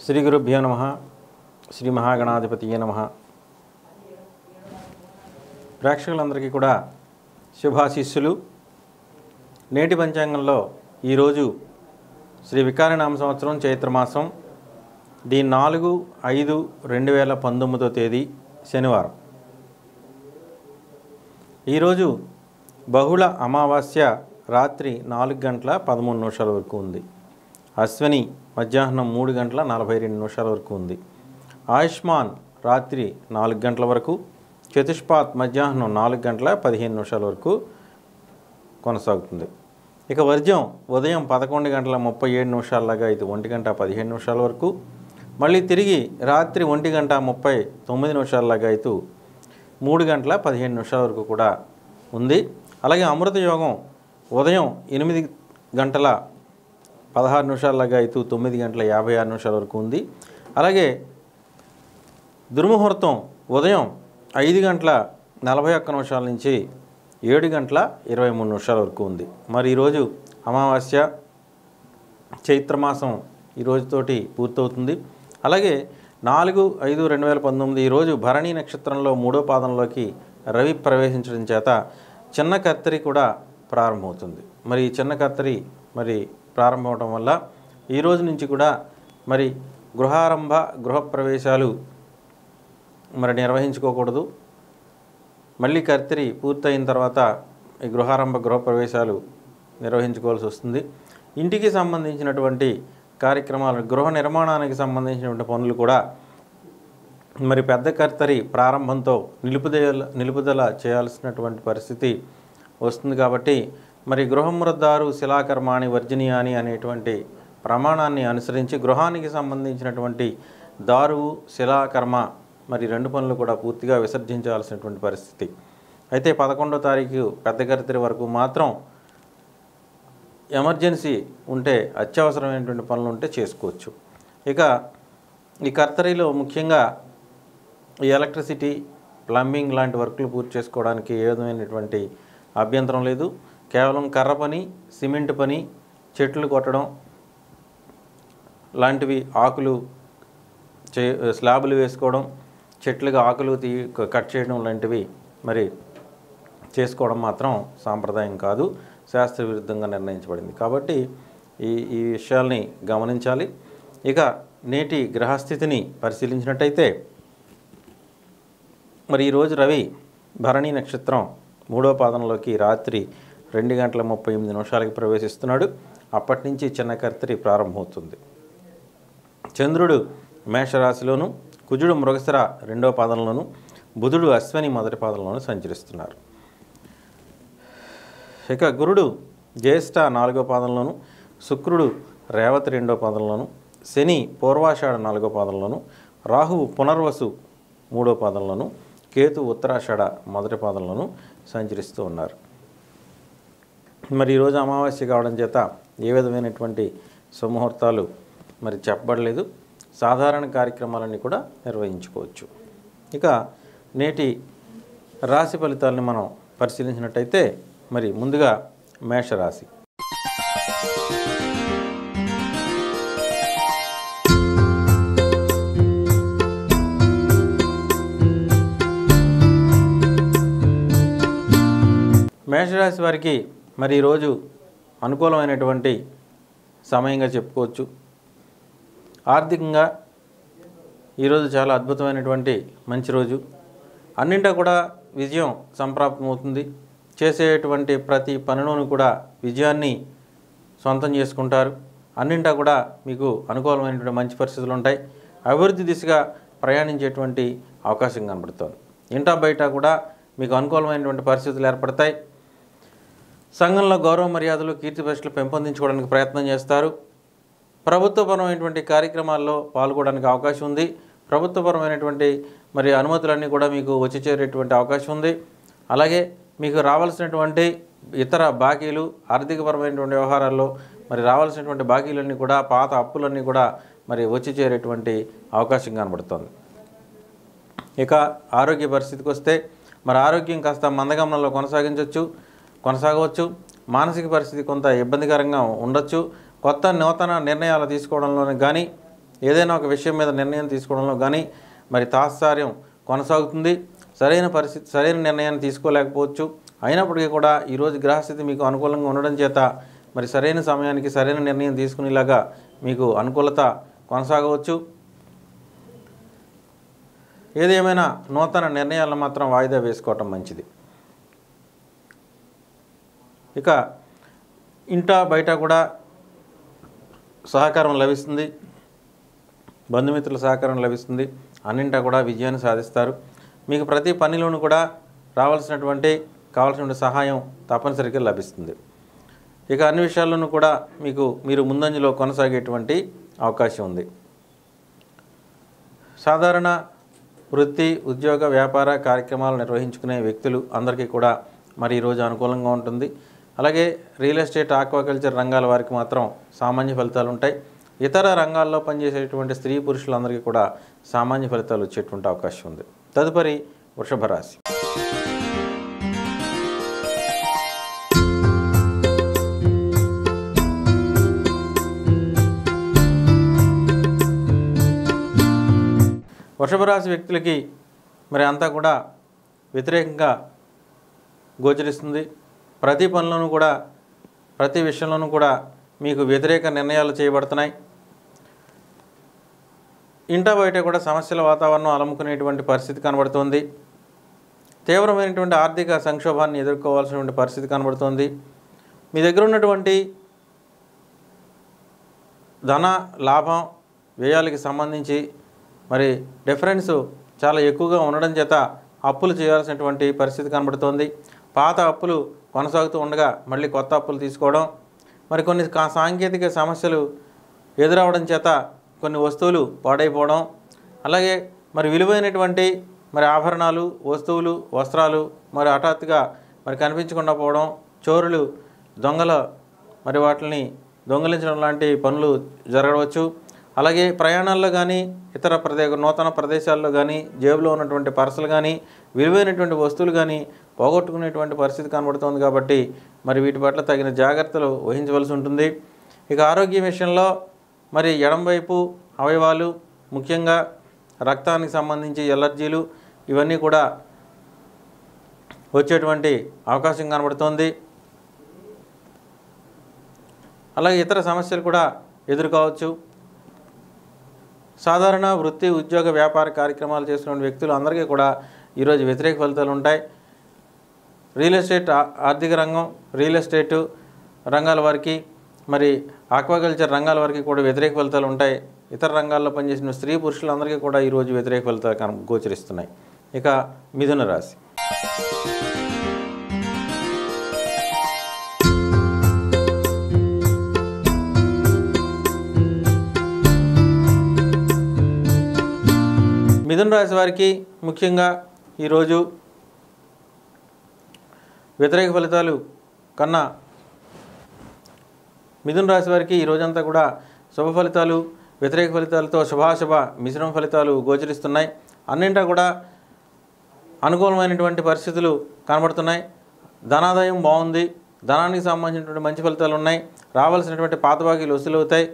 శ్రీ గురుభ్యో నమ శ్రీ మహాగణాధిపతియే నమ ప్రేక్షకులందరికీ కూడా శుభాశీస్సులు నేటి పంచాంగంలో ఈరోజు శ్రీ వికారనామ సంవత్సరం చైత్రమాసం ది నాలుగు ఐదు రెండు వేల పంతొమ్మిదో తేదీ శనివారం ఈరోజు బహుళ అమావాస్య రాత్రి నాలుగు గంటల పదమూడు నిమిషాల వరకు ఉంది అశ్వని మధ్యాహ్నం మూడు గంటల నలభై రెండు నిమిషాల వరకు ఉంది ఆయుష్మాన్ రాత్రి నాలుగు గంటల వరకు చతుష్పాత్ మధ్యాహ్నం నాలుగు గంటల పదిహేను నిమిషాల వరకు కొనసాగుతుంది ఇక వర్జం ఉదయం పదకొండు గంటల ముప్పై ఏడు నిమిషాలలాగా ఇది ఒంటి గంట పదిహేను నిమిషాల వరకు మళ్ళీ తిరిగి రాత్రి ఒంటి గంట ముప్పై తొమ్మిది నిమిషాలలాగా అయితే మూడు గంటల పదిహేను నిమిషాల వరకు కూడా ఉంది అలాగే అమృత యోగం ఉదయం ఎనిమిది గంటల పదహారు నిమిషాలలాగా అయితే తొమ్మిది గంటల యాభై ఆరు నిమిషాల వరకు ఉంది అలాగే దుర్ముహూర్తం ఉదయం ఐదు గంటల నలభై ఒక్క నిమిషాల నుంచి ఏడు గంటల ఇరవై మూడు నిమిషాల వరకు ఉంది మరి ఈరోజు అమావాస్య చైత్రమాసం ఈ రోజుతోటి పూర్తవుతుంది అలాగే నాలుగు ఐదు రెండు వేల పంతొమ్మిది ఈరోజు భరణి నక్షత్రంలో మూడో పాదంలోకి రవి ప్రవేశించడం చేత చిన్న కత్తెరి కూడా ప్రారంభమవుతుంది మరి ఈ చిన్న కత్తెరి మరి ప్రారంభం అవడం వల్ల ఈ రోజు నుంచి కూడా మరి గృహారంభ గృహప్రవేశాలు మరి నిర్వహించుకోకూడదు మళ్ళీ కర్తరి పూర్తయిన తర్వాత ఈ గృహారంభ గృహప్రవేశాలు నిర్వహించుకోవాల్సి వస్తుంది ఇంటికి సంబంధించినటువంటి కార్యక్రమాలు గృహ నిర్మాణానికి సంబంధించినటువంటి పనులు కూడా మరి పెద్ద కర్తరి ప్రారంభంతో నిలుపుదల నిలుపుదల చేయాల్సినటువంటి పరిస్థితి వస్తుంది కాబట్టి మరి గృహమృద్దారు శిలాకర్మాణి వర్జనీయాని అనేటువంటి ప్రమాణాన్ని అనుసరించి గృహానికి సంబంధించినటువంటి దారువు శిలాకర్మ మరి రెండు పనులు కూడా పూర్తిగా విసర్జించాల్సినటువంటి పరిస్థితి అయితే పదకొండో తారీఖు పెద్ద కర్తరి వరకు మాత్రం ఎమర్జెన్సీ ఉంటే అత్యవసరమైనటువంటి పనులు ఉంటే చేసుకోవచ్చు ఇక ఈ కర్తరిలో ముఖ్యంగా ఈ ఎలక్ట్రిసిటీ ప్లంబింగ్ లాంటి వర్కులు పూర్తి చేసుకోవడానికి ఏ విధమైనటువంటి అభ్యంతరం లేదు కేవలం కర్ర పని సిమెంట్ పని చెట్లు కొట్టడం లాంటివి ఆకులు చే స్లాబులు వేసుకోవడం చెట్లుగా ఆకులు తీ కట్ చేయడం లాంటివి మరి చేసుకోవడం మాత్రం సాంప్రదాయం కాదు శాస్త్ర విరుద్ధంగా నిర్ణయించబడింది కాబట్టి ఈ ఈ విషయాల్ని గమనించాలి ఇక నేటి గ్రహస్థితిని పరిశీలించినట్టయితే మరి ఈరోజు రవి భరణి నక్షత్రం మూడో పాదంలోకి రాత్రి రెండు గంటల ముప్పై ఎనిమిది నిమిషాలకి ప్రవేశిస్తున్నాడు అప్పటి నుంచి చిన్న కర్తరి ప్రారంభమవుతుంది చంద్రుడు మేషరాశిలోను కుజుడు మృగశిర రెండో పాదంలోను బుధుడు అశ్వని మొదటి పాదంలోను సంచరిస్తున్నారు ఇక గురుడు జ్యేష్ఠ నాలుగో పాదంలోను శుక్రుడు రేవతి రెండో పాదంలోను శని పూర్వాషాఢ నాలుగో పాదంలోను రాహువు పునర్వసు మూడో పాదంలోను కేతు ఉత్తరాషాఢ మొదటి పాదంలోను సంచరిస్తూ ఉన్నారు మరి ఈరోజు అమావాస్య కావడం చేత ఏ విధమైనటువంటి సుముహూర్తాలు మరి చెప్పబడలేదు సాధారణ కార్యక్రమాలన్నీ కూడా నిర్వహించుకోవచ్చు ఇక నేటి రాశి ఫలితాలని మనం పరిశీలించినట్టయితే మరి ముందుగా మేషరాశి మేషరాశి వారికి మరి ఈరోజు అనుకూలమైనటువంటి సమయంగా చెప్పుకోవచ్చు ఆర్థికంగా ఈరోజు చాలా అద్భుతమైనటువంటి మంచి రోజు అన్నింటా కూడా విజయం సంప్రాప్తమవుతుంది చేసేటువంటి ప్రతి పనిలోనూ కూడా విజయాన్ని సొంతం చేసుకుంటారు అన్నింటా కూడా మీకు అనుకూలమైనటువంటి మంచి పరిస్థితులు ఉంటాయి అభివృద్ధి దిశగా ప్రయాణించేటువంటి అవకాశం కనబడుతోంది ఇంటా బయట కూడా మీకు అనుకూలమైనటువంటి పరిస్థితులు ఏర్పడతాయి సంఘంలో గౌరవ మర్యాదలు కీర్తి ప్రశ్నలు పెంపొందించుకోవడానికి ప్రయత్నం చేస్తారు ప్రభుత్వపరమైనటువంటి కార్యక్రమాల్లో పాల్గొనడానికి అవకాశం ఉంది ప్రభుత్వపరమైనటువంటి మరి అనుమతులన్నీ కూడా మీకు వచ్చి చేరేటువంటి అవకాశం ఉంది అలాగే మీకు రావాల్సినటువంటి ఇతర బాకీలు ఆర్థికపరమైనటువంటి వ్యవహారాల్లో మరి రావాల్సినటువంటి బాకీలన్నీ కూడా పాత అప్పులన్నీ కూడా మరి వచ్చి చేరేటువంటి అవకాశం కనబడుతుంది ఇక ఆరోగ్య పరిస్థితికి వస్తే మరి ఆరోగ్యం కాస్త మందగమనంలో కొనసాగించవచ్చు కొనసాగవచ్చు మానసిక పరిస్థితి కొంత ఇబ్బందికరంగా ఉండొచ్చు కొత్త నూతన నిర్ణయాలు తీసుకోవడంలోనే కానీ ఏదైనా ఒక విషయం మీద నిర్ణయం తీసుకోవడంలో కానీ మరి తాత్సార్యం కొనసాగుతుంది సరైన పరిస్థితి సరైన నిర్ణయాన్ని తీసుకోలేకపోవచ్చు అయినప్పటికీ కూడా ఈరోజు గ్రహస్థితి మీకు అనుకూలంగా ఉండడం చేత మరి సరైన సమయానికి సరైన నిర్ణయం తీసుకునేలాగా మీకు అనుకూలత కొనసాగవచ్చు ఏదేమైనా నూతన నిర్ణయాలను మాత్రం వాయిదా వేసుకోవటం మంచిది ఇక ఇంట బయట కూడా సహకారం లభిస్తుంది బంధుమిత్రుల సహకారం లభిస్తుంది అన్నింటా కూడా విజయాన్ని సాధిస్తారు మీకు ప్రతి పనిలోనూ కూడా రావాల్సినటువంటి కావాల్సినటువంటి సహాయం తప్పనిసరిగా లభిస్తుంది ఇక అన్ని విషయాల్లోనూ కూడా మీకు మీరు ముందంజలో కొనసాగేటువంటి అవకాశం ఉంది సాధారణ వృత్తి ఉద్యోగ వ్యాపార కార్యక్రమాలు నిర్వహించుకునే వ్యక్తులు అందరికీ కూడా మరి ఈరోజు అనుకూలంగా ఉంటుంది అలాగే రియల్ ఎస్టేట్ ఆక్వాకల్చర్ రంగాల వారికి మాత్రం సామాన్య ఫలితాలు ఉంటాయి ఇతర రంగాల్లో పనిచేసేటువంటి స్త్రీ పురుషులందరికీ కూడా సామాన్య ఫలితాలు వచ్చేటువంటి అవకాశం ఉంది తదుపరి వృషభ రాశి వృషభ రాశి వ్యక్తులకి మరి అంతా కూడా వ్యతిరేకంగా గోచరిస్తుంది ప్రతి పనిలోనూ కూడా ప్రతి విషయంలోనూ కూడా మీకు వ్యతిరేక నిర్ణయాలు చేయబడుతున్నాయి ఇంట బయట కూడా సమస్యల వాతావరణం అలముకునేటువంటి పరిస్థితి కనబడుతోంది తీవ్రమైనటువంటి ఆర్థిక సంక్షోభాన్ని ఎదుర్కోవాల్సినటువంటి పరిస్థితి కనబడుతోంది మీ దగ్గర ఉన్నటువంటి ధన లాభం వ్యయాలకి సంబంధించి మరి డిఫరెన్స్ చాలా ఎక్కువగా ఉండడం చేత అప్పులు చేయాల్సినటువంటి పరిస్థితి కనబడుతోంది పాత అప్పులు కొనసాగుతూ ఉండగా మళ్ళీ కొత్త అప్పులు తీసుకోవడం మరి కొన్ని కా- సాంకేతిక సమస్యలు ఎదురవడం చేత కొన్ని వస్తువులు పాడైపోవడం అలాగే మరి విలువైనటువంటి మరి ఆభరణాలు వస్తువులు వస్త్రాలు మరి హఠాత్తుగా మరి కనిపించకుండా పోవడం చోరులు దొంగల మరి వాటిని దొంగిలించడం లాంటి పనులు జరగవచ్చు అలాగే ప్రయాణాల్లో కానీ ఇతర ప్రదే నూతన ప్రదేశాల్లో కానీ జేబులో ఉన్నటువంటి పర్సులు కానీ విలువైనటువంటి వస్తువులు కానీ పోగొట్టుకునేటువంటి పరిస్థితి కనబడుతోంది కాబట్టి మరి వీటి పట్ల తగిన జాగ్రత్తలు వహించవలసి ఉంటుంది ఇక ఆరోగ్య విషయంలో మరి ఎడంవైపు అవయవాలు ముఖ్యంగా రక్తానికి సంబంధించి ఎలర్జీలు ఇవన్నీ కూడా వచ్చేటువంటి అవకాశం కనబడుతోంది అలాగే ఇతర సమస్యలు కూడా ఎదుర్కోవచ్చు సాధారణ వృత్తి ఉద్యోగ వ్యాపార కార్యక్రమాలు చేస్తున్న వ్యక్తులు అందరికీ కూడా ఈరోజు వ్యతిరేక ఫలితాలు ఉంటాయి రియల్ ఎస్టేట్ ఆ- ఆర్థిక రంగం రియల్ ఎస్టేటు రంగాల వారికి మరి ఆక్వాకల్చర్ రంగాల వారికి కూడా వ్యతిరేక ఫలితాలు ఉంటాయి ఇతర రంగాల్లో పనిచేసిన స్త్రీ పురుషులందరికీ కూడా ఈరోజు వ్యతిరేక ఫలితాలు కన గోచరిస్తున్నాయి ఇక మిథున రాశి మిథున రాశి వారికి ముఖ్యంగా ఈరోజు వ్యతిరేక ఫలితాలు కన్నా మిథున రాశి వారికి ఈ రోజంతా కూడా శుభ ఫలితాలు వ్యతిరేక ఫలితాలతో శుభాశుభ మిశ్రమ ఫలితాలు గోచరిస్తున్నాయి అన్నింటా కూడా అనుకూలమైనటువంటి పరిస్థితులు కనబడుతున్నాయి ధనాదాయం బాగుంది ధనానికి సంబంధించినటువంటి మంచి ఫలితాలు ఉన్నాయి రావాల్సినటువంటి పాత బాకీలు వసూలు అవుతాయి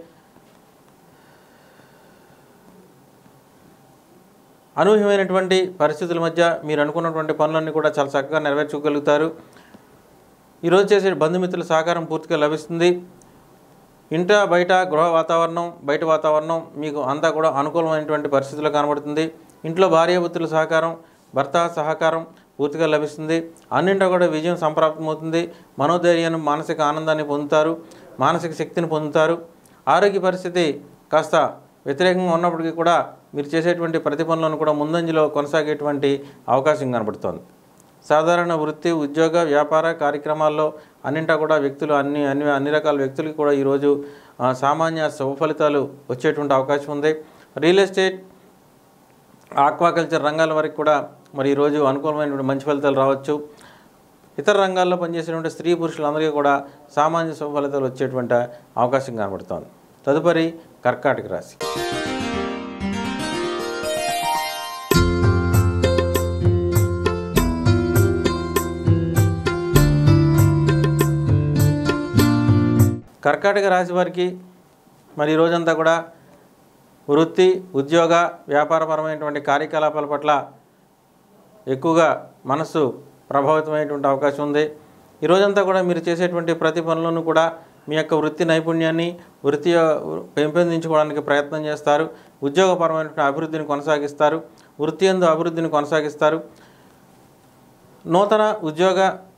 అనూహ్యమైనటువంటి పరిస్థితుల మధ్య మీరు అనుకున్నటువంటి పనులన్నీ కూడా చాలా చక్కగా నెరవేర్చుకోగలుగుతారు ఈరోజు చేసే బంధుమిత్రుల సహకారం పూర్తిగా లభిస్తుంది ఇంట బయట గృహ వాతావరణం బయట వాతావరణం మీకు అంతా కూడా అనుకూలమైనటువంటి పరిస్థితులు కనబడుతుంది ఇంట్లో భార్యాపుత్రుల సహకారం భర్త సహకారం పూర్తిగా లభిస్తుంది అన్నింటా కూడా విజయం సంప్రాప్తమవుతుంది మనోధైర్యాన్ని మానసిక ఆనందాన్ని పొందుతారు మానసిక శక్తిని పొందుతారు ఆరోగ్య పరిస్థితి కాస్త వ్యతిరేకంగా ఉన్నప్పటికీ కూడా మీరు చేసేటువంటి ప్రతి పనులను కూడా ముందంజలో కొనసాగేటువంటి అవకాశం కనబడుతోంది సాధారణ వృత్తి ఉద్యోగ వ్యాపార కార్యక్రమాల్లో అన్నింటా కూడా వ్యక్తులు అన్ని అన్ని అన్ని రకాల వ్యక్తులకి కూడా ఈరోజు ఆ, సామాన్య శుభ ఫలితాలు వచ్చేటువంటి అవకాశం ఉంది రియల్ ఎస్టేట్ ఆక్వాకల్చర్ రంగాల వరకు కూడా మరి ఈరోజు అనుకూలమైనటువంటి మంచి ఫలితాలు రావచ్చు ఇతర రంగాల్లో పనిచేసేటువంటి స్త్రీ పురుషులందరికీ కూడా సామాన్య శుభ ఫలితాలు వచ్చేటువంటి అవకాశం కనబడుతోంది తదుపరి కర్కాటక రాశి కర్కాటక రాశి వారికి మరి ఈ రోజంతా కూడా వృత్తి ఉద్యోగ వ్యాపారపరమైనటువంటి కార్యకలాపాల పట్ల ఎక్కువగా మనస్సు ప్రభావితమైనటువంటి అవకాశం ఉంది ఈ రోజంతా కూడా మీరు చేసేటువంటి ప్రతి పనులను కూడా మీ యొక్క వృత్తి నైపుణ్యాన్ని వృత్తి పెంపొందించుకోవడానికి ప్రయత్నం చేస్తారు ఉద్యోగపరమైనటువంటి అభివృద్ధిని కొనసాగిస్తారు వృత్తి ఎందు అభివృద్ధిని కొనసాగిస్తారు నూతన ఉద్యోగ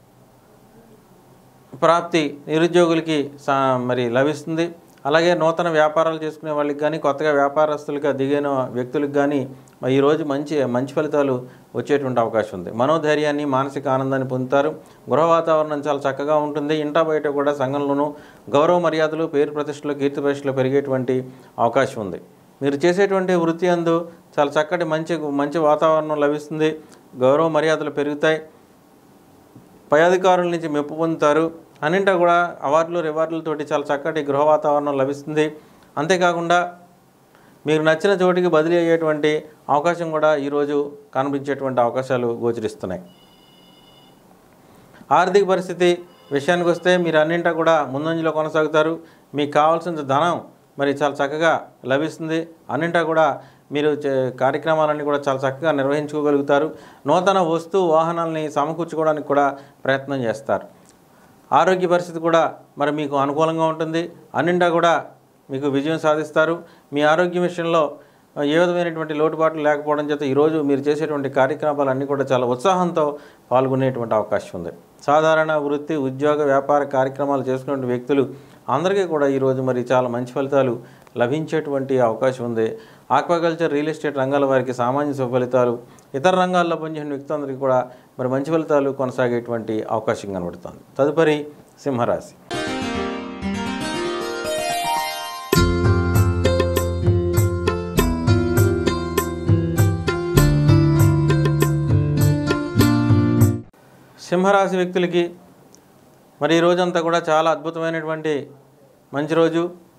ప్రాప్తి నిరుద్యోగులకి సా మరి లభిస్తుంది అలాగే నూతన వ్యాపారాలు చేసుకునే వాళ్ళకి కానీ కొత్తగా వ్యాపారస్తులుగా దిగిన వ్యక్తులకు కానీ మరి ఈరోజు మంచి మంచి ఫలితాలు వచ్చేటువంటి అవకాశం ఉంది మనోధైర్యాన్ని మానసిక ఆనందాన్ని పొందుతారు గృహ వాతావరణం చాలా చక్కగా ఉంటుంది ఇంటా బయట కూడా సంఘంలోనూ గౌరవ మర్యాదలు పేరు ప్రతిష్టలు కీర్తి ప్రతిష్టలు పెరిగేటువంటి అవకాశం ఉంది మీరు చేసేటువంటి వృత్తి అందు చాలా చక్కటి మంచి మంచి వాతావరణం లభిస్తుంది గౌరవ మర్యాదలు పెరుగుతాయి పై అధికారుల నుంచి మెప్పు పొందుతారు అన్నింటా కూడా అవార్డులు రివార్డులతోటి చాలా చక్కటి గృహ వాతావరణం లభిస్తుంది అంతేకాకుండా మీరు నచ్చిన చోటికి బదిలీ అయ్యేటువంటి అవకాశం కూడా ఈరోజు కనిపించేటువంటి అవకాశాలు గోచరిస్తున్నాయి ఆర్థిక పరిస్థితి విషయానికి వస్తే మీరు అన్నింటా కూడా ముందంజలో కొనసాగుతారు మీకు కావాల్సిన ధనం మరి చాలా చక్కగా లభిస్తుంది అన్నింటా కూడా మీరు చే- కార్యక్రమాలన్నీ కూడా చాలా చక్కగా నిర్వహించుకోగలుగుతారు నూతన వస్తు వాహనాలని సమకూర్చుకోవడానికి కూడా ప్రయత్నం చేస్తారు ఆరోగ్య పరిస్థితి కూడా మరి మీకు అనుకూలంగా ఉంటుంది అన్నింటా కూడా మీకు విజయం సాధిస్తారు మీ ఆరోగ్యం విషయంలో ఏ విధమైనటువంటి లోటుపాట్లు లేకపోవడం చేత ఈరోజు మీరు చేసేటువంటి కార్యక్రమాలన్నీ కూడా చాలా ఉత్సాహంతో పాల్గొనేటువంటి అవకాశం ఉంది సాధారణ వృత్తి ఉద్యోగ వ్యాపార కార్యక్రమాలు చేసుకునే వ్యక్తులు అందరికీ కూడా ఈరోజు మరి చాలా మంచి ఫలితాలు లభించేటువంటి అవకాశం ఉంది ఆక్వాకల్చర్ రియల్ ఎస్టేట్ రంగాల వారికి సామాన్య సుఫలితాలు ఇతర రంగాల్లో పనిచేసిన వ్యక్తులందరికీ కూడా మరి మంచి ఫలితాలు కొనసాగేటువంటి అవకాశం కనబడుతుంది తదుపరి సింహరాశి సింహరాశి వ్యక్తులకి మరి ఈ రోజంతా కూడా చాలా అద్భుతమైనటువంటి మంచి రోజు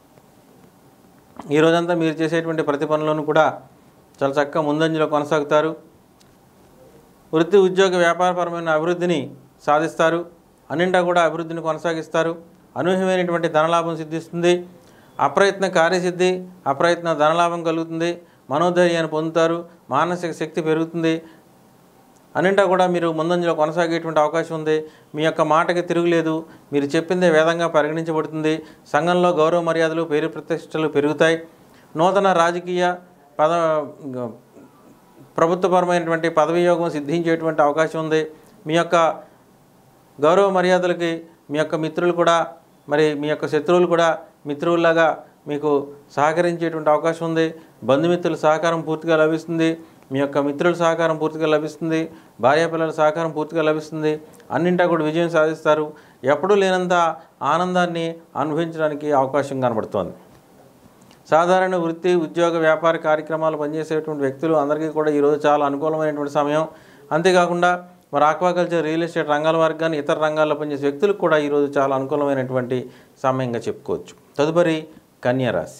ఈ రోజంతా మీరు చేసేటువంటి ప్రతి పనులను కూడా చాలా చక్కగా ముందంజలో కొనసాగుతారు వృత్తి ఉద్యోగ వ్యాపారపరమైన అభివృద్ధిని సాధిస్తారు అన్నింటా కూడా అభివృద్ధిని కొనసాగిస్తారు అనూహ్యమైనటువంటి ధనలాభం సిద్ధిస్తుంది అప్రయత్న కార్యసిద్ధి అప్రయత్న ధనలాభం కలుగుతుంది మనోధైర్యాన్ని పొందుతారు మానసిక శక్తి పెరుగుతుంది అన్నింటా కూడా మీరు ముందంజలో కొనసాగేటువంటి అవకాశం ఉంది మీ యొక్క మాటకి తిరుగులేదు మీరు చెప్పిందే వేదంగా పరిగణించబడుతుంది సంఘంలో గౌరవ మర్యాదలు పేరు ప్రతిష్టలు పెరుగుతాయి నూతన రాజకీయ పద ప్రభుత్వపరమైనటువంటి పదవి యోగం సిద్ధించేటువంటి అవకాశం ఉంది మీ యొక్క గౌరవ మర్యాదలకి మీ యొక్క మిత్రులు కూడా మరి మీ యొక్క శత్రువులు కూడా మిత్రుల్లాగా మీకు సహకరించేటువంటి అవకాశం ఉంది బంధుమిత్రుల సహకారం పూర్తిగా లభిస్తుంది మీ యొక్క మిత్రుల సహకారం పూర్తిగా లభిస్తుంది భార్యాపిల్లల సహకారం పూర్తిగా లభిస్తుంది అన్నింటా కూడా విజయం సాధిస్తారు ఎప్పుడూ లేనంత ఆనందాన్ని అనుభవించడానికి అవకాశం కనబడుతోంది సాధారణ వృత్తి ఉద్యోగ వ్యాపార కార్యక్రమాలు పనిచేసేటువంటి వ్యక్తులు అందరికీ కూడా ఈరోజు చాలా అనుకూలమైనటువంటి సమయం అంతేకాకుండా మరి ఆక్వాకల్చర్ రియల్ ఎస్టేట్ రంగాల వారికి కానీ ఇతర రంగాల్లో పనిచేసే వ్యక్తులకు కూడా ఈరోజు చాలా అనుకూలమైనటువంటి సమయంగా చెప్పుకోవచ్చు తదుపరి కన్యా రాశి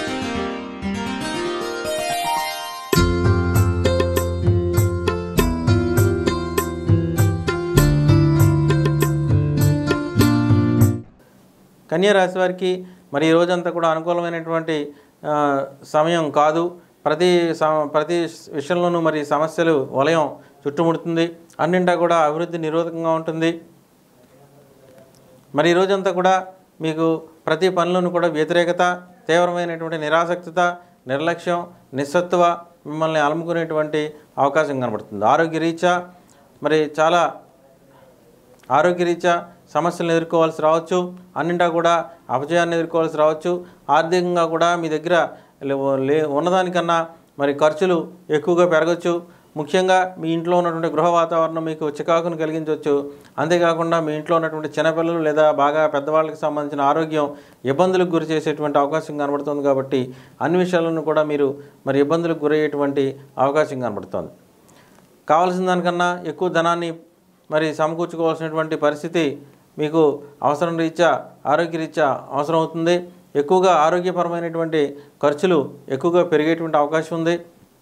కన్యా రాశి వారికి మరి ఈ రోజంతా కూడా అనుకూలమైనటువంటి ఆ, సమయం కాదు ప్రతి సమ ప్రతి విషయంలోనూ మరి సమస్యలు వలయం చుట్టుముడుతుంది అన్నింటా కూడా అభివృద్ధి నిరోధకంగా ఉంటుంది మరి ఈ రోజంతా కూడా మీకు ప్రతి పనులను కూడా వ్యతిరేకత తీవ్రమైనటువంటి నిరాసక్తత నిర్లక్ష్యం నిస్సత్వ మిమ్మల్ని అలుముకునేటువంటి అవకాశం కనబడుతుంది ఆరోగ్య రీత్యా మరి చాలా ఆరోగ్యరీత్యా సమస్యలను ఎదుర్కోవాల్సి రావచ్చు అన్నింటా కూడా అపజయాన్ని ఎదుర్కోవాల్సి రావచ్చు ఆర్థికంగా కూడా మీ దగ్గర లే- లే ఉన్నదానికన్నా మరి ఖర్చులు ఎక్కువగా పెరగచ్చు ముఖ్యంగా మీ ఇంట్లో ఉన్నటువంటి గృహ వాతావరణం మీకు చికాకును కలిగించవచ్చు అంతేకాకుండా మీ ఇంట్లో ఉన్నటువంటి చిన్నపిల్లలు లేదా బాగా పెద్దవాళ్ళకి సంబంధించిన ఆరోగ్యం ఇబ్బందులకు గురి చేసేటువంటి అవకాశం కనబడుతుంది కాబట్టి అన్ని విషయాలను కూడా మీరు మరి ఇబ్బందులకు గురయ్యేటువంటి అవకాశం కనబడుతుంది కావాల్సిన దానికన్నా ఎక్కువ ధనాన్ని మరి సమకూర్చుకోవాల్సినటువంటి పరిస్థితి మీకు అవసరం రీత్యా ఆరోగ్య రీత్యా అవసరం అవుతుంది ఎక్కువగా ఆరోగ్యపరమైనటువంటి ఖర్చులు ఎక్కువగా పెరిగేటువంటి అవకాశం ఉంది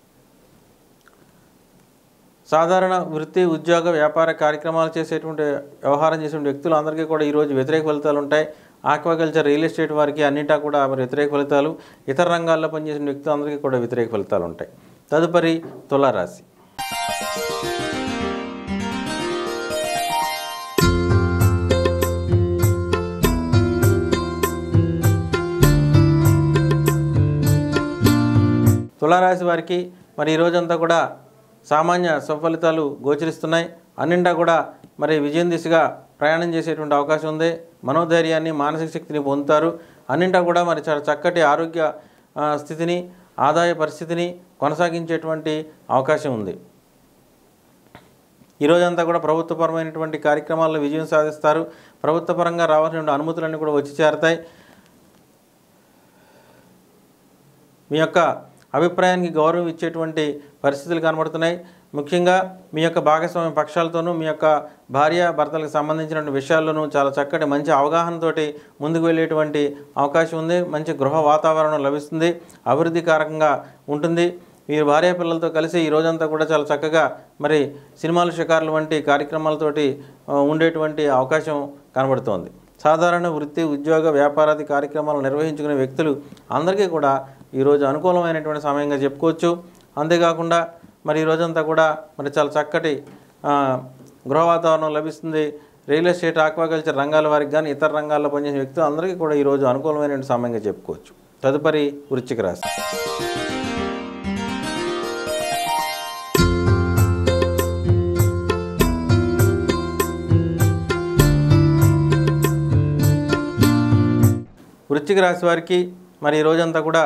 సాధారణ వృత్తి ఉద్యోగ వ్యాపార కార్యక్రమాలు చేసేటువంటి వ్యవహారం చేసే వ్యక్తులు అందరికీ కూడా ఈరోజు వ్యతిరేక ఫలితాలు ఉంటాయి ఆక్వాకల్చర్ రియల్ ఎస్టేట్ వారికి అన్నిటా కూడా మరి వ్యతిరేక ఫలితాలు ఇతర రంగాల్లో పనిచేసిన వ్యక్తులందరికీ కూడా వ్యతిరేక ఫలితాలు ఉంటాయి తదుపరి తులారాశి తులారాశి వారికి మరి ఈ రోజంతా కూడా సామాన్య సఫలితాలు గోచరిస్తున్నాయి అన్నింటా కూడా మరి విజయం దిశగా ప్రయాణం చేసేటువంటి అవకాశం ఉంది మనోధైర్యాన్ని మానసిక శక్తిని పొందుతారు అన్నింటా కూడా మరి చాలా చక్కటి ఆరోగ్య ఆ, స్థితిని ఆదాయ పరిస్థితిని కొనసాగించేటువంటి అవకాశం ఉంది ఈ రోజంతా కూడా ప్రభుత్వపరమైనటువంటి కార్యక్రమాల్లో విజయం సాధిస్తారు ప్రభుత్వపరంగా రావాల్సిన అనుమతులన్నీ కూడా వచ్చి చేరతాయి మీ యొక్క అభిప్రాయానికి గౌరవం ఇచ్చేటువంటి పరిస్థితులు కనబడుతున్నాయి ముఖ్యంగా మీ యొక్క భాగస్వామ్య పక్షాలతోనూ మీ యొక్క భార్య భర్తలకు సంబంధించిన విషయాల్లోనూ చాలా చక్కటి మంచి అవగాహనతోటి ముందుకు వెళ్ళేటువంటి అవకాశం ఉంది మంచి గృహ వాతావరణం లభిస్తుంది అభివృద్ధి కారకంగా ఉంటుంది మీరు భార్య పిల్లలతో కలిసి ఈ రోజంతా కూడా చాలా చక్కగా మరి సినిమాలు షికారులు వంటి కార్యక్రమాలతోటి ఆ, ఉండేటువంటి అవకాశం కనబడుతోంది సాధారణ వృత్తి ఉద్యోగ వ్యాపారాది కార్యక్రమాలు నిర్వహించుకునే వ్యక్తులు అందరికీ కూడా ఈరోజు అనుకూలమైనటువంటి సమయంగా చెప్పుకోవచ్చు అంతేకాకుండా మరి ఈ రోజంతా కూడా మరి చాలా చక్కటి ఆ, గృహ వాతావరణం లభిస్తుంది రియల్ ఎస్టేట్ ఆక్వాకల్చర్ రంగాల వారికి కానీ ఇతర రంగాల్లో పనిచేసే వ్యక్తులు అందరికీ కూడా ఈరోజు అనుకూలమైన సమయంగా చెప్పుకోవచ్చు తదుపరి వృశ్చిక రాశి వృశ్చిక రాశి వారికి మరి ఈ రోజంతా కూడా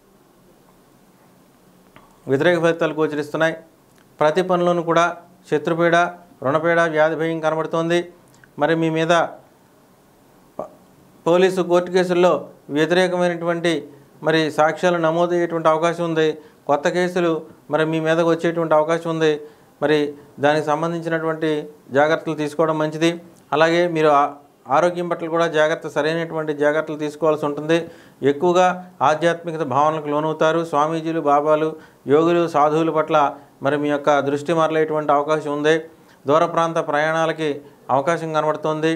వ్యతిరేక ఫలితాలు గోచరిస్తున్నాయి ప్రతి పనిలోనూ కూడా శత్రుపీడ రుణపీడ వ్యాధి భయం కనబడుతోంది మరి మీ మీద ప- పోలీసు కోర్టు కేసుల్లో వ్యతిరేకమైనటువంటి మరి సాక్ష్యాలు నమోదయ్యేటువంటి అవకాశం ఉంది కొత్త కేసులు మరి మీ మీదకు వచ్చేటువంటి అవకాశం ఉంది మరి దానికి సంబంధించినటువంటి జాగ్రత్తలు తీసుకోవడం మంచిది అలాగే మీరు ఆ- ఆరోగ్యం పట్ల కూడా జాగ్రత్త సరైనటువంటి జాగ్రత్తలు తీసుకోవాల్సి ఉంటుంది ఎక్కువగా ఆధ్యాత్మికత భావనలకు లోనవుతారు స్వామీజీలు బాబాలు యోగులు సాధువుల పట్ల మరి మీ యొక్క దృష్టి మారలేటువంటి అవకాశం ఉంది దూర ప్రాంత ప్రయాణాలకి అవకాశం కనబడుతోంది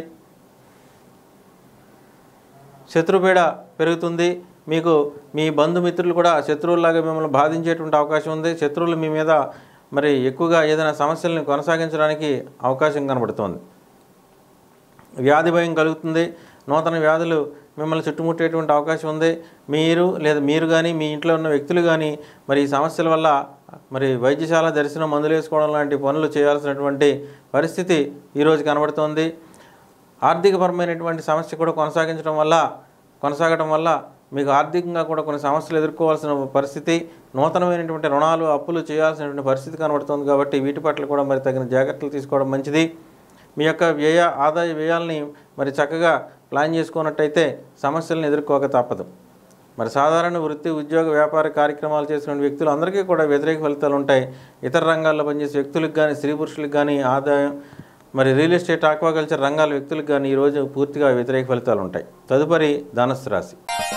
శత్రుపీడ పెరుగుతుంది మీకు మీ బంధుమిత్రులు కూడా శత్రువుల్లాగా మిమ్మల్ని బాధించేటువంటి అవకాశం ఉంది శత్రువులు మీ మీద మరి ఎక్కువగా ఏదైనా సమస్యలను కొనసాగించడానికి అవకాశం కనబడుతోంది వ్యాధి భయం కలుగుతుంది నూతన వ్యాధులు మిమ్మల్ని చుట్టుముట్టేటువంటి అవకాశం ఉంది మీరు లేదా మీరు కానీ మీ ఇంట్లో ఉన్న వ్యక్తులు కానీ మరి ఈ సమస్యల వల్ల మరి వైద్యశాల దర్శనం మందులు వేసుకోవడం లాంటి పనులు చేయాల్సినటువంటి పరిస్థితి ఈరోజు కనబడుతోంది ఆర్థికపరమైనటువంటి సమస్య కూడా కొనసాగించడం వల్ల కొనసాగడం వల్ల మీకు ఆర్థికంగా కూడా కొన్ని సమస్యలు ఎదుర్కోవాల్సిన పరిస్థితి నూతనమైనటువంటి రుణాలు అప్పులు చేయాల్సినటువంటి పరిస్థితి కనబడుతుంది కాబట్టి వీటి పట్ల కూడా మరి తగిన జాగ్రత్తలు తీసుకోవడం మంచిది మీ యొక్క వ్యయ ఆదాయ వ్యయాల్ని మరి చక్కగా ప్లాన్ చేసుకున్నట్టయితే సమస్యలను ఎదుర్కోక తప్పదు మరి సాధారణ వృత్తి ఉద్యోగ వ్యాపార కార్యక్రమాలు చేసిన వ్యక్తులు అందరికీ కూడా వ్యతిరేక ఫలితాలు ఉంటాయి ఇతర రంగాల్లో పనిచేసే వ్యక్తులకు కానీ స్త్రీ పురుషులకు కానీ ఆదాయం మరి రియల్ ఎస్టేట్ ఆక్వాకల్చర్ రంగాల వ్యక్తులకు కానీ ఈరోజు పూర్తిగా వ్యతిరేక ఫలితాలు ఉంటాయి తదుపరి ధనస్సు రాశి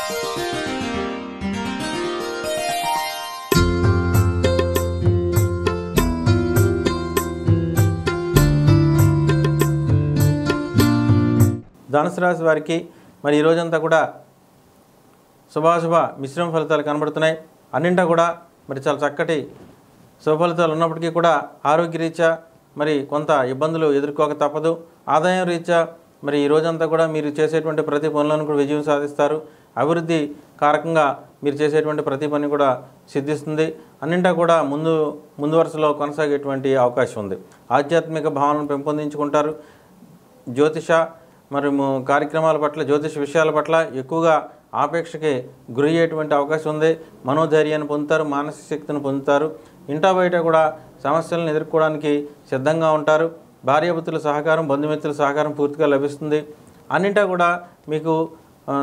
ధనుసు రాశి వారికి మరి ఈ రోజంతా కూడా శుభాశుభ మిశ్రమ ఫలితాలు కనబడుతున్నాయి అన్నింటా కూడా మరి చాలా చక్కటి శుభ ఫలితాలు ఉన్నప్పటికీ కూడా ఆరోగ్యరీత్యా మరి కొంత ఇబ్బందులు ఎదుర్కోక తప్పదు ఆదాయం రీత్యా మరి ఈ రోజంతా కూడా మీరు చేసేటువంటి ప్రతి పనులను కూడా విజయం సాధిస్తారు అభివృద్ధి కారకంగా మీరు చేసేటువంటి ప్రతి పని కూడా సిద్ధిస్తుంది అన్నింటా కూడా ముందు ముందు వరుసలో కొనసాగేటువంటి అవకాశం ఉంది ఆధ్యాత్మిక భావనను పెంపొందించుకుంటారు జ్యోతిష మరి ము- కార్యక్రమాల పట్ల జ్యోతిష విషయాల పట్ల ఎక్కువగా ఆపేక్షకి గురి అయ్యేటువంటి అవకాశం ఉంది మనోధైర్యాన్ని పొందుతారు మానసిక శక్తిని పొందుతారు ఇంటా బయట కూడా సమస్యలను ఎదుర్కోవడానికి సిద్ధంగా ఉంటారు భార్యాభర్తల సహకారం బంధుమిత్రుల సహకారం పూర్తిగా లభిస్తుంది అన్నింటా కూడా మీకు ఆ,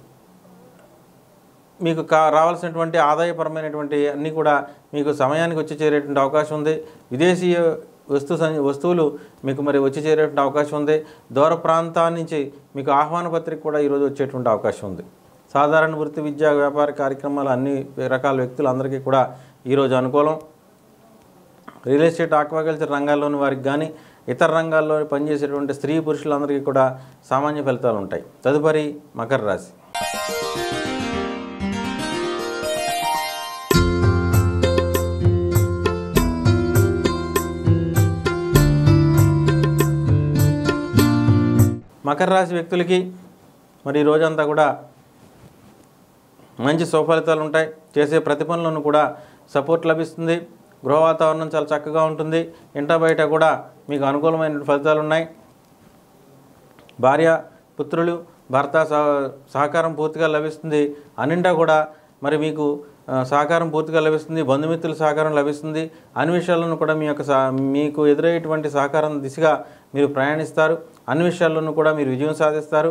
మీకు కా రావాల్సినటువంటి ఆదాయపరమైనటువంటి అన్నీ కూడా మీకు సమయానికి వచ్చి చేరేటువంటి అవకాశం ఉంది విదేశీయ వస్తు సం- వస్తువులు మీకు మరి వచ్చి చేరేటువంటి అవకాశం ఉంది దూర ప్రాంతాల నుంచి మీకు ఆహ్వాన పత్రిక కూడా ఈరోజు వచ్చేటువంటి అవకాశం ఉంది సాధారణ వృత్తి విద్యా వ్యాపార కార్యక్రమాలు అన్ని రకాల వ్యక్తులందరికీ కూడా ఈరోజు అనుకూలం రియల్ ఎస్టేట్ ఆక్వాకల్చర్ రంగాల్లోని వారికి కానీ ఇతర రంగాల్లో పనిచేసేటువంటి స్త్రీ పురుషులందరికీ కూడా సామాన్య ఫలితాలు ఉంటాయి తదుపరి మకర రాశి మకర రాశి వ్యక్తులకి మరి ఈ రోజంతా కూడా మంచి సుఫలితాలు ఉంటాయి చేసే ప్రతి పనులను కూడా సపోర్ట్ లభిస్తుంది గృహ వాతావరణం చాలా చక్కగా ఉంటుంది ఇంట బయట కూడా మీకు అనుకూలమైన ఫలితాలు ఉన్నాయి భార్య పుత్రులు భర్త సహ- సహకారం పూర్తిగా లభిస్తుంది అన్నింటా కూడా మరి మీకు ఆ, సహకారం పూర్తిగా లభిస్తుంది బంధుమిత్రుల సహకారం లభిస్తుంది అన్ని విషయాలను కూడా మీ యొక్క సహ- మీకు ఎదురయ్యేటువంటి సహకారం దిశగా మీరు ప్రయాణిస్తారు అన్ని విషయాల్లోనూ కూడా మీరు విజయం సాధిస్తారు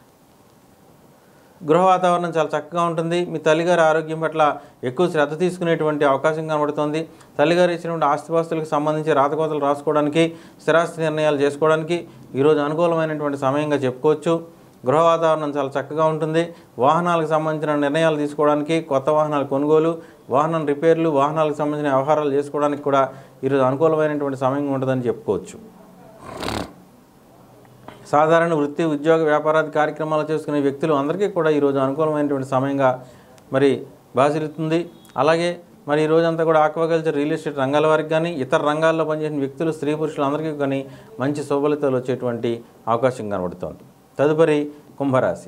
గృహ వాతావరణం చాలా చక్కగా ఉంటుంది మీ తల్లిగారి ఆరోగ్యం పట్ల ఎక్కువ శ్రద్ధ తీసుకునేటువంటి అవకాశం కనబడుతుంది తల్లిగారు ఇచ్చినటువంటి ఆస్తిపాస్తులకు సంబంధించి రాతకోతలు రాసుకోవడానికి స్థిరాస్తి నిర్ణయాలు చేసుకోవడానికి ఈరోజు అనుకూలమైనటువంటి సమయంగా చెప్పుకోవచ్చు గృహ వాతావరణం చాలా చక్కగా ఉంటుంది వాహనాలకు సంబంధించిన నిర్ణయాలు తీసుకోవడానికి కొత్త వాహనాల కొనుగోలు వాహనం రిపేర్లు వాహనాలకు సంబంధించిన వ్యవహారాలు చేసుకోవడానికి కూడా ఈరోజు అనుకూలమైనటువంటి సమయం ఉంటుందని చెప్పుకోవచ్చు సాధారణ వృత్తి ఉద్యోగ వ్యాపారాది కార్యక్రమాలు చేసుకునే వ్యక్తులు అందరికీ కూడా ఈరోజు అనుకూలమైనటువంటి సమయంగా మరి బాసిల్లుతుంది అలాగే మరి ఈ రోజంతా కూడా ఆక్వాకల్చర్ రియల్ ఎస్టేట్ రంగాల వారికి కానీ ఇతర రంగాల్లో పనిచేసిన వ్యక్తులు స్త్రీ పురుషులందరికీ కానీ మంచి శుభలితాలు వచ్చేటువంటి అవకాశం కనబడుతోంది తదుపరి కుంభరాశి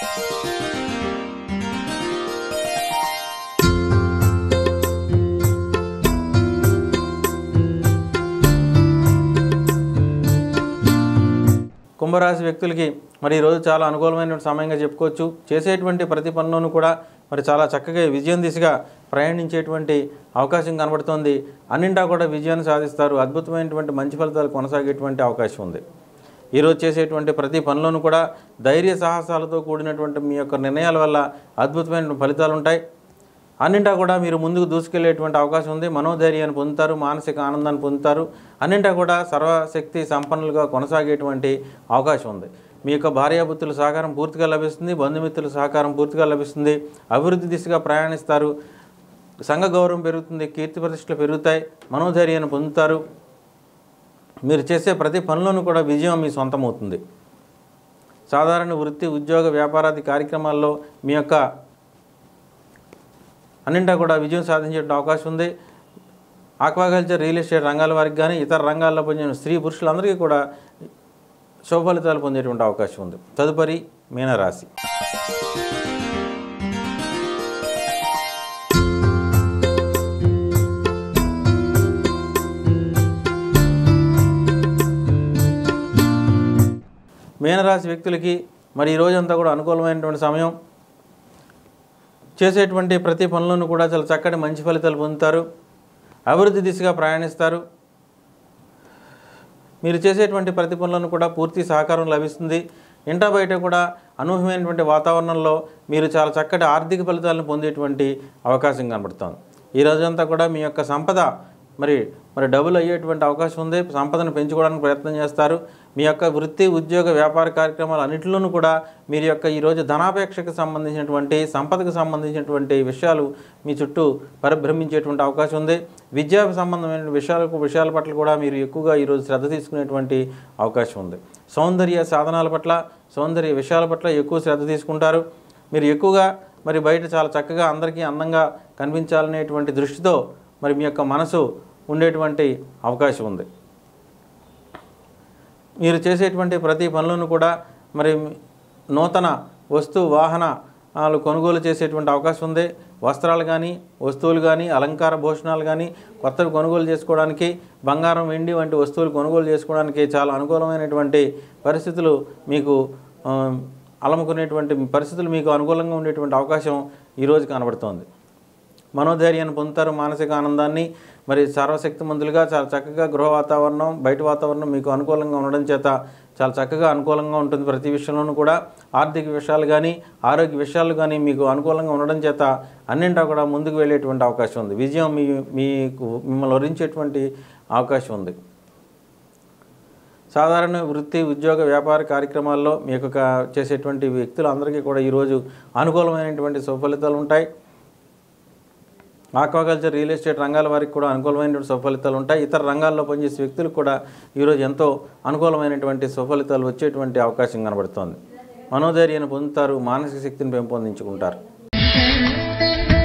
కుంభరాశి వ్యక్తులకి మరి ఈరోజు చాలా అనుకూలమైన సమయంగా చెప్పుకోవచ్చు చేసేటువంటి ప్రతి పనిలోనూ కూడా మరి చాలా చక్కగా విజయం దిశగా ప్రయాణించేటువంటి అవకాశం కనబడుతోంది అన్నింటా కూడా విజయాన్ని సాధిస్తారు అద్భుతమైనటువంటి మంచి ఫలితాలు కొనసాగేటువంటి అవకాశం ఉంది ఈరోజు చేసేటువంటి ప్రతి పనిలోనూ కూడా ధైర్య సాహసాలతో కూడినటువంటి మీ యొక్క నిర్ణయాల వల్ల అద్భుతమైన ఫలితాలు ఉంటాయి అన్నింటా కూడా మీరు ముందుకు దూసుకెళ్లేటువంటి అవకాశం ఉంది మనోధైర్యాన్ని పొందుతారు మానసిక ఆనందాన్ని పొందుతారు అన్నింటా కూడా సర్వశక్తి సంపన్నులుగా కొనసాగేటువంటి అవకాశం ఉంది మీ యొక్క భార్యాపుత్రుల సహకారం పూర్తిగా లభిస్తుంది బంధుమిత్రుల సహకారం పూర్తిగా లభిస్తుంది అభివృద్ధి దిశగా ప్రయాణిస్తారు సంఘ గౌరవం పెరుగుతుంది కీర్తి ప్రతిష్టలు పెరుగుతాయి మనోధైర్యాన్ని పొందుతారు మీరు చేసే ప్రతి పనిలోనూ కూడా విజయం మీ సొంతమవుతుంది సాధారణ వృత్తి ఉద్యోగ వ్యాపారాది కార్యక్రమాల్లో మీ యొక్క అన్నింటా కూడా విజయం సాధించే అవకాశం ఉంది ఆక్వాకల్చర్ రియల్ ఎస్టేట్ రంగాల వారికి కానీ ఇతర రంగాల్లో పనిచేసిన స్త్రీ పురుషులందరికీ కూడా శుభ ఫలితాలు పొందేటువంటి అవకాశం ఉంది తదుపరి మీనరాశి మీనరాశి వ్యక్తులకి మరి ఈ రోజంతా కూడా అనుకూలమైనటువంటి సమయం చేసేటువంటి ప్రతి పనులను కూడా చాలా చక్కటి మంచి ఫలితాలు పొందుతారు అభివృద్ధి దిశగా ప్రయాణిస్తారు మీరు చేసేటువంటి ప్రతి పనులను కూడా పూర్తి సహకారం లభిస్తుంది ఇంటా బయట కూడా అనూహ్యమైనటువంటి వాతావరణంలో మీరు చాలా చక్కటి ఆర్థిక ఫలితాలను పొందేటువంటి అవకాశం కనబడుతోంది ఈ రోజంతా కూడా మీ యొక్క సంపద మరి మరి డబుల్ అయ్యేటువంటి అవకాశం ఉంది సంపదను పెంచుకోవడానికి ప్రయత్నం చేస్తారు మీ యొక్క వృత్తి ఉద్యోగ వ్యాపార కార్యక్రమాలు అన్నింటిలోనూ కూడా మీరు యొక్క ఈరోజు ధనాపేక్షకు సంబంధించినటువంటి సంపదకు సంబంధించినటువంటి విషయాలు మీ చుట్టూ పరిభ్రమించేటువంటి అవకాశం ఉంది విద్యాకు సంబంధమైన విషయాలకు విషయాల పట్ల కూడా మీరు ఎక్కువగా ఈరోజు శ్రద్ధ తీసుకునేటువంటి అవకాశం ఉంది సౌందర్య సాధనాల పట్ల సౌందర్య విషయాల పట్ల ఎక్కువ శ్రద్ధ తీసుకుంటారు మీరు ఎక్కువగా మరి బయట చాలా చక్కగా అందరికీ అందంగా కనిపించాలనేటువంటి దృష్టితో మరి మీ యొక్క మనసు ఉండేటువంటి అవకాశం ఉంది మీరు చేసేటువంటి ప్రతి పనులను కూడా మరి నూతన వస్తు వాహనాలు కొనుగోలు చేసేటువంటి అవకాశం ఉంది వస్త్రాలు కానీ వస్తువులు కానీ అలంకార భూషణాలు కానీ కొత్తవి కొనుగోలు చేసుకోవడానికి బంగారం వెండి వంటి వస్తువులు కొనుగోలు చేసుకోవడానికి చాలా అనుకూలమైనటువంటి పరిస్థితులు మీకు ఆ, అలముకునేటువంటి పరిస్థితులు మీకు అనుకూలంగా ఉండేటువంటి అవకాశం ఈరోజు కనబడుతోంది మనోధైర్యాన్ని పొందుతారు మానసిక ఆనందాన్ని మరి సర్వశక్తిమంతులుగా చాలా చక్కగా గృహ వాతావరణం బయట వాతావరణం మీకు అనుకూలంగా ఉండడం చేత చాలా చక్కగా అనుకూలంగా ఉంటుంది ప్రతి విషయంలోనూ కూడా ఆర్థిక విషయాలు కానీ ఆరోగ్య విషయాలు కానీ మీకు అనుకూలంగా ఉండడం చేత అన్నింటా కూడా ముందుకు వెళ్ళేటువంటి అవకాశం ఉంది విజయం మీ మీకు మిమ్మల్ని వరించేటువంటి అవకాశం ఉంది సాధారణ వృత్తి ఉద్యోగ వ్యాపార కార్యక్రమాల్లో మీకు కా- చేసేటువంటి వ్యక్తులందరికీ కూడా ఈరోజు అనుకూలమైనటువంటి సుఫలితాలు ఉంటాయి ఆక్వాకల్చర్ రియల్ ఎస్టేట్ రంగాల వారికి కూడా అనుకూలమైనటువంటి సుఫలితాలు ఉంటాయి ఇతర రంగాల్లో పనిచేసే వ్యక్తులకు కూడా ఈరోజు ఎంతో అనుకూలమైనటువంటి సుఫలితాలు వచ్చేటువంటి అవకాశం కనబడుతోంది మనోధైర్యాన్ని పొందుతారు మానసిక శక్తిని పెంపొందించుకుంటారు